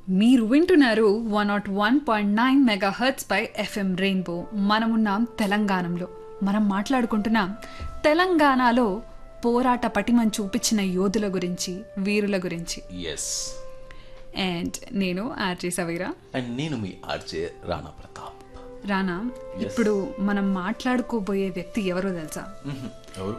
మీరు వింటున్నారు one naught one point nine megahertz పై ఎఫ్ఎం రెయిన్బో మనమున్నాం తెలంగాణలో మనం మాట్లాడుకుంటున్నాం తెలంగాణలో పోరాట పటిమని చూపించిన యోధుల గురించి వీరుల గురించి ఎస్ అండ్ నేను ఆర్జే సవీరా అండ్ నేను మీ ఆర్జే రాణా ప్రతాప్ రానా ఇప్పుడు మనం మాట్లాడుకోబోయే వ్యక్తి ఎవరో తెలుసా మ్హూ. ఎవరు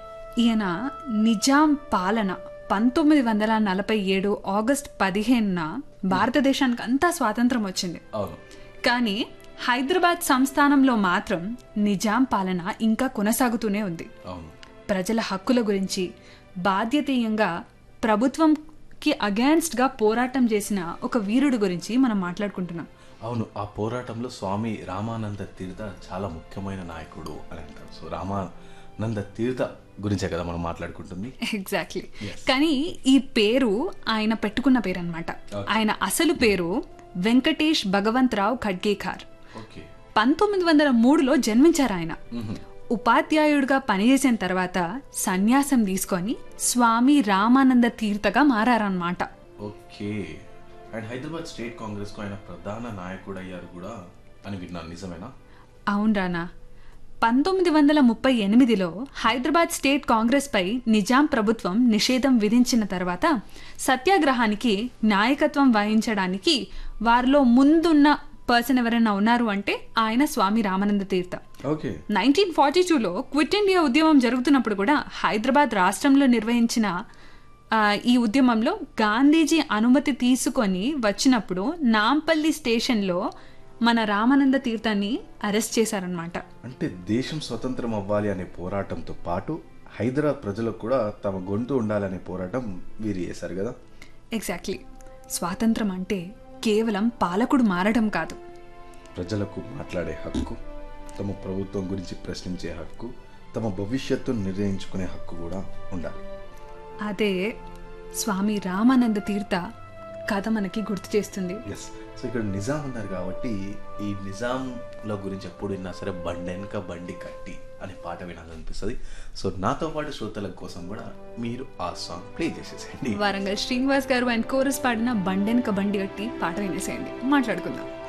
ఈయన నిజాం పాలన పంతొమ్మిది వందల నలభై ఏడు ఆగస్ట్ పదిహేనున భారతదేశానికి అంతా స్వాతంత్రం వచ్చింది అవును కానీ హైదరాబాద్ సంస్థానంలో మాత్రం నిజాం పాలన ఇంకా కొనసాగుతూనే ఉంది అవును ప్రజల హక్కుల గురించి బాధ్యతీయంగా ప్రభుత్వంకి అగేన్స్ట్గా పోరాటం చేసిన ఒక వీరుడు గురించి మనం మాట్లాడుకుంటున్నాం అవును ఆ పోరాటంలో స్వామి రామానంద తీర్థ చాలా ముఖ్యమైన నాయకుడు అని అంటారు సో రామానంద తీర్థ గురించే కదా మనం మాట్లాడుకుంటుంది ఎగ్జాక్ట్లీ కానీ ఈ పేరు ఆయన పెట్టుకున్న పేరు అనమాట ఆయన అసలు పేరు వెంకటేష్ భగవంతరావు ఖడ్గేకార్ ఓకే పంతొమ్మిది వందల మూడులో జన్మించారు ఆయన ఉపాధ్యాయుడిగా పనిచేసిన తర్వాత సన్యాసం తీసుకొని స్వామి రామానంద తీర్థగా మారారన్నమాట okay and Hyderabad state Congress కు ఆయన ప్రధాన నాయకుడు అయ్యారు కూడా అని విన్నాను నిజమేనా అవును రానా పంతొమ్మిది వందల ముప్పై ఎనిమిదిలో హైదరాబాద్ స్టేట్ కాంగ్రెస్పై నిజాం ప్రభుత్వం నిషేధం విధించిన తర్వాత సత్యాగ్రహానికి నాయకత్వం వహించడానికి వారిలో ముందున్న పర్సన్ ఎవరైనా ఉన్నారు అంటే ఆయన Swami Ramananda Tirtha okay nineteen forty టూలో క్విట్ ఇండియా ఉద్యమం జరుగుతున్నప్పుడు కూడా హైదరాబాద్ రాష్ట్రంలో నిర్వహించిన ఆ, ఈ ఉద్యమంలో గాంధీజీ అనుమతి తీసుకొని వచ్చినప్పుడు నాంపల్లి స్టేషన్లో మన రామానంద తీర్థాన్ని అరెస్ట్ చేశారనమాట అంటే దేశం స్వతంత్రం అవ్వాలి అనే పోరాటంతో పాటు హైదరాబాద్ ప్రజలకు కూడా తమ గొంతు ఉండాలనే పోరాటం వీరు చేశారు కదా ఎగ్జాక్ట్లీ స్వాతంత్రం అంటే కేవలం పాలకుడు మారడం కాదు ప్రజలకు మాట్లాడే హక్కు తమ ప్రభుత్వం గురించి ప్రశ్నించే హక్కు తమ భవిష్యత్తును నిర్ణయించుకునే హక్కు కూడా ఉండాలి అదే స్వామి రామానంద తీర్థ కథ మనకి గుర్తు చేస్తుంది ఎస్ సో ఇక్కడ నిజాం ఉన్నారు కాబట్టి ఈ నిజాంల గురించి ఎప్పుడు విన్నా సరే బండి వెనక బండి కట్టి అనే పాట వినాలనిపిస్తుంది సో నాతో పాటు శ్రోతల కోసం కూడా మీరు ఆ సాంగ్ ప్లే చేసేసేయండి వరంగల్ శ్రీనివాస్ గారు అండ్ కోరస్ పాడిన బండెనక బండి కట్టి పాట వినేసేయండి మాట్లాడుకుందాం